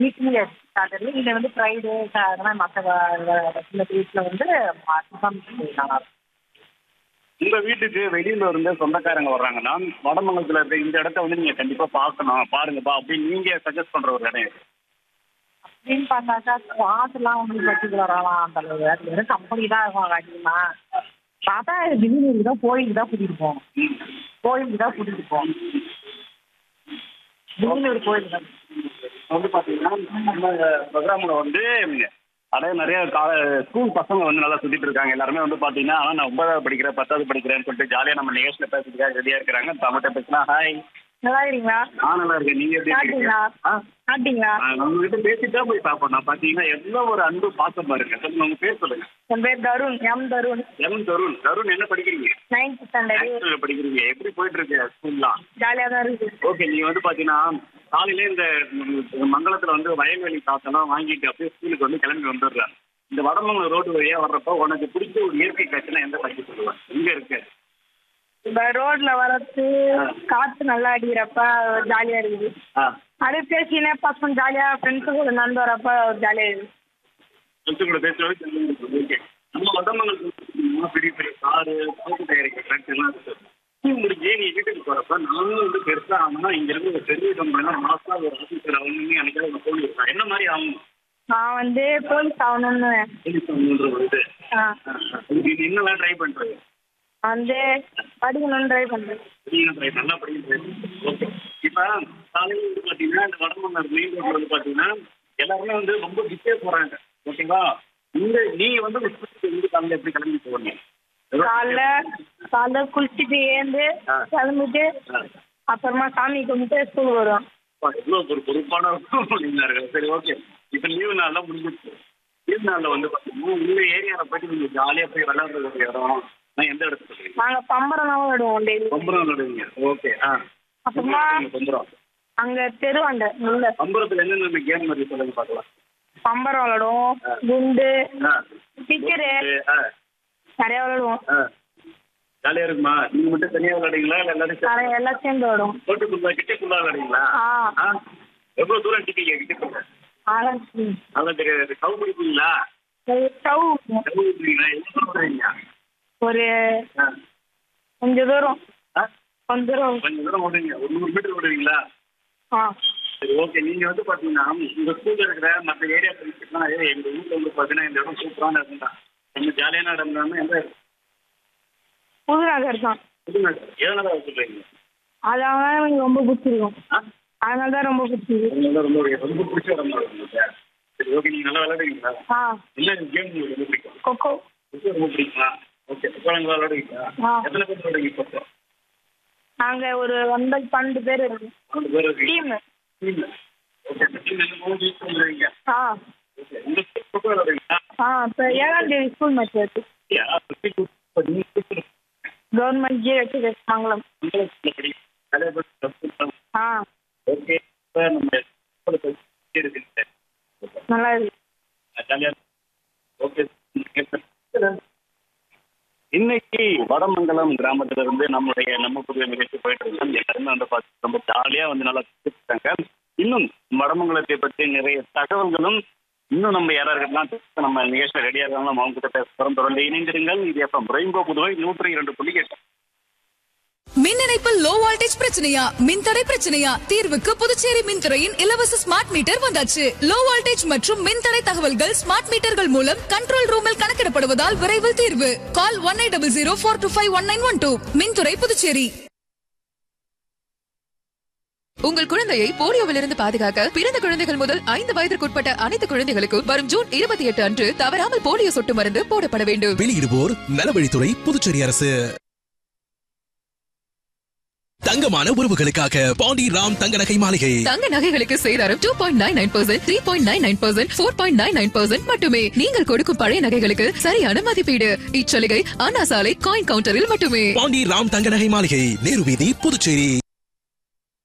Weekly Saturday இதில் வந்து Friday அதெல்லாம் மற்ற சில டேஸில் வந்து டிஃபன் நல்லா இருக்கும் உங்க வீட்டுக்கு வெளியில இருந்து சொந்தக்காரங்க வர்றாங்கன்னா வடமங்கலத்துல இருக்க இந்த இடத்த வந்து நீங்க கண்டிப்பா பார்க்கணும் பாருங்கப்பா அப்படின்னு நீங்க சஜஸ்ட் பண்ற ஒரு இடம் எது? அப்படின்னு பார்த்தாக்கா காசுலாம் ஒன்றும் பர்டிகுலராலாம் அந்த அளவு அது வெறும் கம்பெனி தான் இருக்கும் அதிகமாக பார்த்தா திடீர்னு தான் கோயிலுக்கு தான் கூட்டிகிட்டு போகணும் கோயிலுக்கு தான் கூட்டிகிட்டு போகணும் திடீர்னு ஒரு கோயிலுக்கு தான் வந்து பாத்தீங்கன்னா நம்ம ப்ரோக்ராம்ல வந்து அதே நிறைய ஸ்கூல் பசங்க வந்து நல்லா சுத்திட்டு இருக்காங்க எல்லாருமே வந்து பாத்தீங்கன்னா ஆனா நான் ஒன்பதாவது படிக்கிறேன் பத்தாவது படிக்கிறேன்னு சொல்லிட்டு ஜாலியா நம்ம நிகழ்ச்சியில பேசுறதுக்காக ரெடியா இருக்கிறாங்க தமிழ்கிட்ட பேசினா ஹாய் நல்லா இருக்கீங்களா நான் நல்லா இருக்கேன் நீங்க எப்படி இருக்கீங்க சாப்பிட்டீங்களா ஆ, சாப்பிட்டீங்களா ஆ, நம்ம கிட்ட பேசிட்டா போய் பார்ப்போம் நான் பாத்தீங்கன்னா எவ்வளவு ஒரு அன்பு பாசம் பாருங்க சொல்லுங்க உங்க பேர் சொல்லுங்க என் பேர் தருண் எம் தருண் எம் தருண் தருண் என்ன படிக்கிறீங்க நைன்த் ஸ்டாண்டர்டு ஆக்சுவல்ல படிக்கிறீங்க எப்படி போயிட்டு இருக்கு ஸ்கூல்லாம் ஜாலியாக தான் இருக்குது ஓகே நீங்க வந்து பாத்தீங்கன்னா காலையில இந்த ம், மங்களத்துல வந்து வயல்வெளி காத்தெல்லாம் வாங்கிட்டு அப்படியே ஸ்கூலுக்கு வந்து கிளம்பி வந்துடுறேன் இந்த வடமங்கலம் ரோடு வழியா வர்றப்ப உனக்கு பிடிச்ச ஒரு இயற்கை காட்சினா எந்த காட்சி சொல்லுவேன் எங்க இருக்கு இந்த ரோட்ல வரது காற்று நல்லா அடிக்கிறப்ப ஜாலியாக இருக்குது ஆ அப்படியே பேசினே பசங்க ஜாலியாக ஃப்ரெண்ட்ஸு கூட நடந்து வரப்ப ஜாலியாக இருக்குது ஃப்ரெண்ட்ஸ் கூட பேசுறது ஓகே நம்ம வடமங்கலத்துல பெரிய பெரிய காரு போக்கு தயாரிக்கிற ஃபேக்டரி எல்லாம் இருக்கு நீ முடிஞ்சு நீ வீட்டுக்கு போறப்ப நானும் வந்து பெருசா ஆகணும்னா இங்க இருந்து ஒரு பெரிய கம்பெனினா மாசா ஒரு ஆஃபீஸர் ஆகணும்னு எனக்கு ஒரு தோணி இருக்கா என்ன மாதிரி ஆகணும் நான் வந்து போலீஸ் ஆகணும்னு போலீஸ் ஆகணுன்ற ஒரு இது ஆ, இது என்னெல்லாம் ட்ரை பண்றது வந்து படிக்கணும்னு ட்ரை பண்ணுறேன் நீங்க try நல்லா படிங்க ஓகே இப்போ காலையில் வந்து பார்த்தீங்கன்னா இந்த வடமன்னார் மெயின் ரோட்ல வந்து பார்த்தீங்கன்னா எல்லாருமே வந்து ரொம்ப பிஸியாக போகிறாங்க ஓகேங்களா இந்த நீங்க வந்து ஒரு ஸ்கூலுக்கு வந்து காலையில் எப்படி கிளம்பி போவீங்க காலைல காலைல குளிச்சுட்டு ஏந்து ஆ. கிளம்பிட்டு ஆ. அப்புறமா சாமி கும்பிட்டு ஸ்கூல் வருவோம் அப்பா, எவ்வளவு ஒரு பொறுப்பான இருக்கு சரி ஓகே இப்போ லீவு நாள்லாம் முடிஞ்சிருச்சு லீவு நாளில் வந்து பார்த்தீங்கன்னா உங்க ஏரியாவில் போயிட்டு நீங்கள் ஜாலியாக போய் விளையாடுற ஒரு இடம் நான் எந்த இடத்துல சொல்றீங்க நாங்கள் பம்பரம் விடுவோம் டெய்லி பம்பரம் விளையாடுவீங்க ஓகே ஆ அப்புறமா பம்பரம் அங்கே தெருவாண்ட உள்ள பம்பரத்தில் என்னென்ன கேம் மாதிரி சொல்லுங்க பார்க்கலாம் பம்பரம் விளாடுவோம் குண்டு ஆ டிக்கரு ஆ நிறைய விளாடுவோம் ஆ ஜாலியாக இருக்குமா நீங்கள் மட்டும் தனியாக விளையாடுங்களா இல்லை எல்லாரும் சேர்ந்து? நிறைய எல்லாம் சேர்ந்து விளாடுவோம் தோட்டத்துக்குள்ள கிட்டக்குள்ளா விளையாடுங்களா ஆ ஆ எவ்வளோ தூரம் டிப்பிங்க கிட்டக்குள்ள ஆரம்பிச்சு அதான் தெரியாது கவு பிடிப்பீங்களா ஸ்டவ் கவு பிடிப்பீங்களா எவ்வளோ தூரம் வருவீங்க ஒரு ஆ கொஞ்சம் தூரம் ஆ கொஞ்ச தூரம் கொஞ்சம் தூரம் ஓடுவீங்க ஒரு நூறு மீட்டர் ஓடுவீங்களா ஆ சரி ஓகே நீங்கள் வந்து பார்த்தீங்கன்னா உங்கள் ஸ்கூலில் இருக்கிற மற்ற ஏரியா ஃப்ரெண்ட்ஸ்லாம் எங்கள் ஊரில் வந்து பார்த்தீங்கன்னா இந்த இடம் சூப்பரான இடம் தான் ரொம்ப ஜாலியான இடம் தான் எந்த இடம்? புது நகர் தான் புதுநகர் எதனால சொல்கிறீங்க அது அவன் எனக்கு ரொம்ப பிடிச்சிருக்கும் ஆ அதனால தான் ரொம்ப பிடிச்சிருக்கு உங்களுக்கு ரொம்ப ரொம்ப பிடிச்ச இடம் தான் உங்களுக்கு சரி ஓகே நீங்கள் நல்லா விளையாடுவீங்களா ஆ என்ன கேம் உங்களுக்கு ரொம்ப பிடிக்கும் கொக்கோ கொக்கோ ரொம்ப பிடிக்குமா ஓகே கொக்கோ நீங்கள் விளையாடுவீங்களா ஆ. எத்தனை பேர் விளையாடுவீங்க கொக்கோ நாங்கள் ஒரு ஒன்பது பன்னெண்டு பேர் இருக்கோம் ரெண்டு பேர் இருக்கீங்க டீமு டீம்ல ஓகே டீம் என்ன மூணு யூஸ் பண்ணுறீங்க ஆ ஓகே இந்த கொக்கோ விளையாடுவீங்களா ஆ இப்போ ஏழாம் தேதி ஸ்கூல் மேட்ச் வருது கவர்மெண்ட் ஜிஹெச் மங்களம் ஆ ஓகே நம்ம இருக்கு நல்லா இருக்கு ஜாலியா ஓகே இன்னைக்கு வடமங்கலம் கிராமத்துல இருந்து நம்மளுடைய நம்ம புதிய நிகழ்ச்சி போயிட்டு இருக்கோம் எல்லாருமே வந்து பார்த்து ரொம்ப ஜாலியா வந்து நல்லா சுத்திட்டாங்க இன்னும் வடமங்கலத்தை பற்றி நிறைய தகவல்களும் இன்னும் நம்ம யாராருக்கெல்லாம் நம்ம நிகழ்ச்சியில் ரெடியா இருக்காங்களோ நம்ம அவங்க கிட்ட பேச போறோம் தொடர்ந்து இணைந்திருங்கள் இது எஃப்எம் ரெயின்போ புதுவை நூற்றி இரண்டு புள்ளி எட்டு மின் இணைப்பில் லோ வோல்டேஜ் பிரச்சனையா மின்தடை பிரச்சனையா தீர்வுக்கு புதுச்சேரி மின்துறையின் இலவச ஸ்மார்ட் மீட்டர் வந்தாச்சு லோ வோல்டேஜ் மற்றும் மின்தடை தகவல்கள் ஸ்மார்ட் மீட்டர்கள் மூலம் கண்ட்ரோல் ரூமில் கணக்கிடப்படுவதால் விரைவில் தீர்வு call one eight double zero four two five one nine one two மின்துறை புதுச்சேரி உங்கள் குழந்தையை போலியோவிலிருந்து பாதுகாக்க பிறந்த குழந்தைகள் முதல் ஐந்து வயதிற்குட்பட்ட அனைத்து குழந்தைகளுக்கும் வரும் ஜூன் இருபத்தி எட்டு அன்று தவறாமல் போலியோ சொட்டு மருந்து போடப்பட வேண்டும் வெளியிடுவோர் நலவழித்துறை புதுச்சேரி அரசு தங்கமான உறவுகளுக்காக பாண்டி ராம் தங்க நகை மாளிகை தங்க நகைகளுக்கு சேதாரம் two point nine nine percent three point nine nine percent four point nine nine percent மட்டுமே நீங்கள் கொடுக்கும் பழைய நகைகளுக்கு சரியான மதிப்பீடு இச்சலுகை அண்ணா சாலை காயின் கவுண்டரில் மட்டுமே பாண்டி ராம் தங்க நகை மாளிகை நேரு வீதி புதுச்சேரி